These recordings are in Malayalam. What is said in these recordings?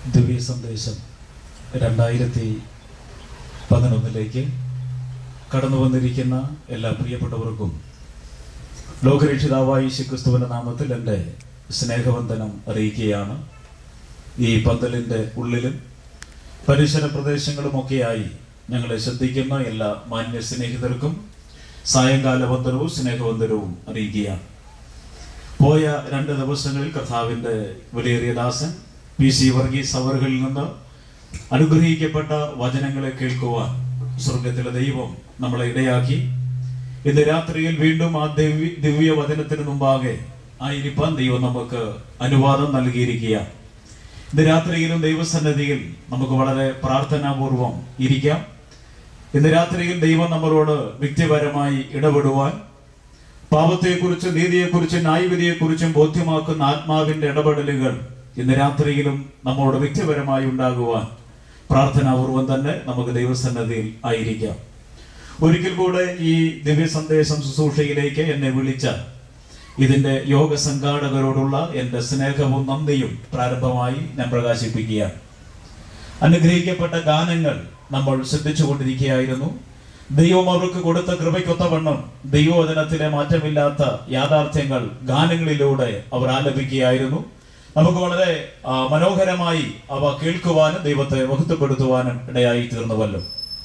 ദിവ്യ സന്ദേശം രണ്ടായിരത്തി പതിനൊന്നിലേക്ക് കടന്നു വന്നിരിക്കുന്ന എല്ലാ പ്രിയപ്പെട്ടവർക്കും ലോകരക്ഷിതാവായ ശിക്രിസ്തുവിന്റെ നാമത്തിൽ എൻ്റെ സ്നേഹവന്ദനം അറിയിക്കുകയാണ് ഈ പന്തലിൻ്റെ ഉള്ളിലും പരിസര പ്രദേശങ്ങളുമൊക്കെയായി ഞങ്ങളെ ശ്രദ്ധിക്കുന്ന എല്ലാ മാന്യ സ്നേഹിതർക്കും സായങ്കാല വന്ദനവും സ്നേഹവന്ദനവും അറിയിക്കുകയാണ് പോയ രണ്ട് ദിവസങ്ങളിൽ കർത്താവിൻ്റെ വിലയേറിയ ദാസൻ പി സി വർഗീസ് അവറുകളിൽ നിന്ന് അനുഗ്രഹിക്കപ്പെട്ട വചനങ്ങളെ കേൾക്കുവാൻ സ്വർഗത്തിലെ ദൈവം നമ്മളെ ഇടയാക്കി ഇന്ന് രാത്രിയിൽ വീണ്ടും ആ ദിവ്യ ദിവ്യ വചനത്തിന് മുമ്പാകെ ആയിരിക്കാൻ ദൈവം നമുക്ക് അനുവാദം നൽകിയിരിക്കുകയാണ് ഇന്ന് രാത്രിയിലും ദൈവസന്നിധിയിൽ നമുക്ക് വളരെ പ്രാർത്ഥനാപൂർവം ഇരിക്കാം ഇന്ന് രാത്രിയിൽ ദൈവം നമ്മളോട് വ്യക്തിപരമായി ഇടപെടുവാൻ പാപത്തെക്കുറിച്ചും നീതിയെക്കുറിച്ചും ന്യായവിധിയെക്കുറിച്ചും ബോധ്യമാക്കുന്ന ആത്മാവിന്റെ ഇടപെടലുകൾ ഇന്ന് രാത്രിയിലും നമ്മോട് വ്യക്തിപരമായി ഉണ്ടാകുവാൻ പ്രാർത്ഥനാപൂർവം തന്നെ നമുക്ക് ദൈവസന്നദ്ധിയിൽ ആയിരിക്കാം ഒരിക്കൽ കൂടെ ഈ ദിവ്യ സന്ദേശം ശുശ്രൂഷയിലേക്ക് എന്നെ വിളിച്ച ഇതിന്റെ യോഗ സംഘാടകരോടുള്ള എൻ്റെ സ്നേഹവും നന്ദിയും പ്രാരംഭമായി ഞാൻ പ്രകാശിപ്പിക്കുകയാണ് അനുഗ്രഹിക്കപ്പെട്ട ഗാനങ്ങൾ നമ്മൾ ശ്രദ്ധിച്ചുകൊണ്ടിരിക്കുകയായിരുന്നു ദൈവം അവർക്ക് കൊടുത്ത കൃപയ്ക്കൊത്തവണ്ണം ദൈവവചനത്തിലെ മാറ്റമില്ലാത്ത യാഥാർത്ഥ്യങ്ങൾ ഗാനങ്ങളിലൂടെ അവർ ആലപിക്കുകയായിരുന്നു നമുക്ക് വളരെ ആ, മനോഹരമായി അവ കേൾക്കുവാനും ദൈവത്തെ മഹത്വപ്പെടുത്തുവാനും ഇടയായി തീർന്നുവല്ലോ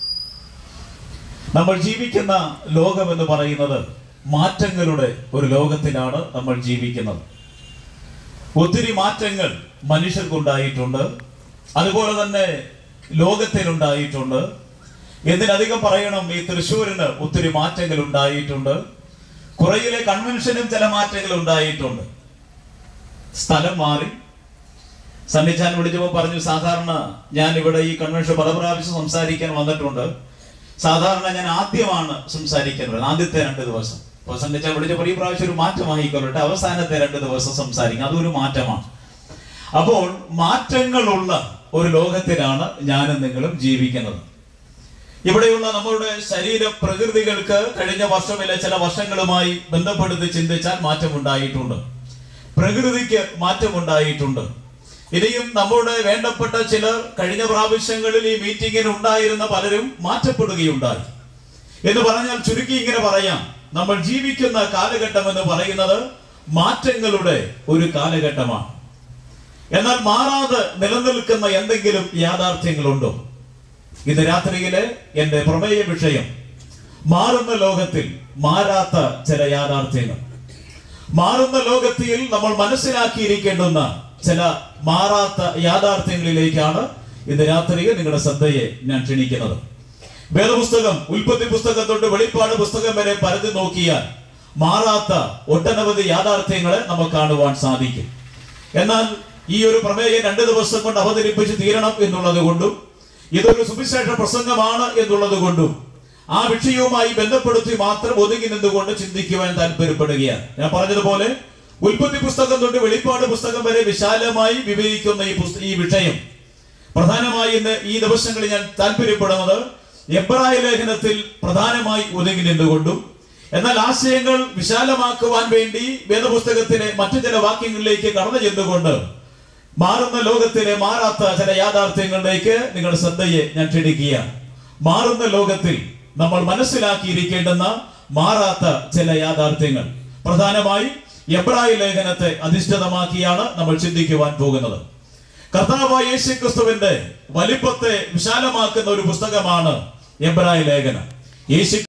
നമ്മൾ ജീവിക്കുന്ന ലോകം എന്ന് പറയുന്നത് മാറ്റങ്ങളുടെ ഒരു ലോകത്തിലാണ് നമ്മൾ ജീവിക്കുന്നത് ഒത്തിരി മാറ്റങ്ങൾ മനുഷ്യർക്കുണ്ടായിട്ടുണ്ട് അതുപോലെ തന്നെ ലോകത്തിലുണ്ടായിട്ടുണ്ട് എന്തിനധികം പറയണം ഈ തൃശ്ശൂരിന് ഒത്തിരി മാറ്റങ്ങൾ ഉണ്ടായിട്ടുണ്ട് കുറയിലെ കൺവെൻഷനും ചില മാറ്റങ്ങൾ ഉണ്ടായിട്ടുണ്ട് സ്ഥലം മാറി സണ്ണിച്ചാൻ വിളിച്ചപ്പോൾ പറഞ്ഞു സാധാരണ ഞാൻ ഇവിടെ ഈ കൺവെൻഷൻ പല പ്രാവശ്യം സംസാരിക്കാൻ വന്നിട്ടുണ്ട് സാധാരണ ഞാൻ ആദ്യമാണ് സംസാരിക്കുന്നത് ആദ്യത്തെ രണ്ട് ദിവസം അപ്പോൾ സണ്ണിച്ചാൻ വിളിച്ചപ്പോൾ ഈ പ്രാവശ്യം ഒരു മാറ്റമായിക്കൊള്ളട്ടെ അവസാനത്തെ രണ്ട് ദിവസം സംസാരിക്കും അതൊരു മാറ്റമാണ് അപ്പോൾ മാറ്റങ്ങളുള്ള ഒരു ലോകത്തിലാണ് ഞാനും നിങ്ങളും ജീവിക്കുന്നത് ഇവിടെയുള്ള നമ്മളുടെ ശരീര പ്രകൃതികൾക്ക് കഴിഞ്ഞ വർഷമില്ല ചില വർഷങ്ങളുമായി ബന്ധപ്പെടുത്തി ചിന്തിച്ചാൽ മാറ്റമുണ്ടായിട്ടുണ്ട് പ്രകൃതിക്ക് മാറ്റമുണ്ടായിട്ടുണ്ട് ഇനിയും നമ്മുടെ വേണ്ടപ്പെട്ട ചിലർ കഴിഞ്ഞ പ്രാവശ്യങ്ങളിൽ ഈ മീറ്റിംഗിന് ഉണ്ടായിരുന്ന പലരും മാറ്റപ്പെടുകയുണ്ടായി എന്ന് പറഞ്ഞാൽ ചുരുക്കി ഇങ്ങനെ പറയാം നമ്മൾ ജീവിക്കുന്ന കാലഘട്ടം എന്ന് പറയുന്നത് മാറ്റങ്ങളുടെ ഒരു കാലഘട്ടമാണ് എന്നാൽ മാറാതെ നിലനിൽക്കുന്ന എന്തെങ്കിലും യാഥാർത്ഥ്യങ്ങളുണ്ടോ ഇന്ന് രാത്രിയിലെ എന്റെ പ്രമേയ വിഷയം മാറുന്ന ലോകത്തിൽ മാറാത്ത ചില യാഥാർത്ഥ്യങ്ങൾ മാറുന്ന ലോകത്തിൽ നമ്മൾ മനസ്സിലാക്കിയിരിക്കേണ്ടുന്ന ചില മാറാത്ത യാഥാർത്ഥ്യങ്ങളിലേക്കാണ് ഇന്ന് രാത്രിയിൽ നിങ്ങളുടെ ശ്രദ്ധയെ ഞാൻ ക്ഷണിക്കുന്നത് വേദപുസ്തകം ഉൽപ്പത്തി പുസ്തകം തൊട്ട് വെളിപ്പാട് പുസ്തകം വരെ പരതി നോക്കിയാൽ മാറാത്ത ഒട്ടനവധി യാഥാർത്ഥ്യങ്ങളെ നമുക്ക് കാണുവാൻ സാധിക്കും എന്നാൽ ഈ ഒരു പ്രമേയം രണ്ട് ദിവസം കൊണ്ട് അവതരിപ്പിച്ച് തീരണം എന്നുള്ളത് കൊണ്ടും ഇതൊരു സുവിശേഷ പ്രസംഗമാണ് എന്നുള്ളത് കൊണ്ടും ആ വിഷയവുമായി ബന്ധപ്പെടുത്തി മാത്രം ഒതുങ്ങി നിന്നുകൊണ്ട് ചിന്തിക്കുവാൻ താല്പര്യപ്പെടുകയാണ് ഞാൻ പറഞ്ഞതുപോലെ ഉൽപ്പത്തി പുസ്തകം തൊട്ട് വെളിപ്പാട് പുസ്തകം വരെ വിശാലമായി വിവരിക്കുന്ന ഈ പുസ്ത- ഈ വിഷയം പ്രധാനമായി ഇന്ന് ഈ ദിവസങ്ങളിൽ ഞാൻ താല്പര്യപ്പെടുന്നത് എബ്രായ ലേഖനത്തിൽ പ്രധാനമായി ഒതുങ്ങി നിന്നുകൊണ്ടും എന്നാൽ ആശയങ്ങൾ വിശാലമാക്കുവാൻ വേണ്ടി വേദപുസ്തകത്തിലെ മറ്റു ചില വാക്യങ്ങളിലേക്ക് കടന്നു ചെന്നുകൊണ്ട് മാറുന്ന ലോകത്തിലെ മാറാത്ത ചില യാഥാർത്ഥ്യങ്ങളിലേക്ക് നിങ്ങളുടെ ശ്രദ്ധയെ ഞാൻ ക്ഷണിക്കുകയാണ് മാറുന്ന ലോകത്തിൽ നമ്മൾ മനസ്സിലാക്കിയിരിക്കേണ്ടുന്ന മാറാത്ത ചില യാഥാർത്ഥ്യങ്ങൾ പ്രധാനമായി എബ്രായ ലേഖനത്തെ അധിഷ്ഠിതമാക്കിയാണ് നമ്മൾ ചിന്തിക്കുവാൻ പോകുന്നത് കർത്താവായ യേശു ക്രിസ്തുവിന്റെ വലിപ്പത്തെ വിശാലമാക്കുന്ന ഒരു പുസ്തകമാണ് എബ്രായ ലേഖനം യേശു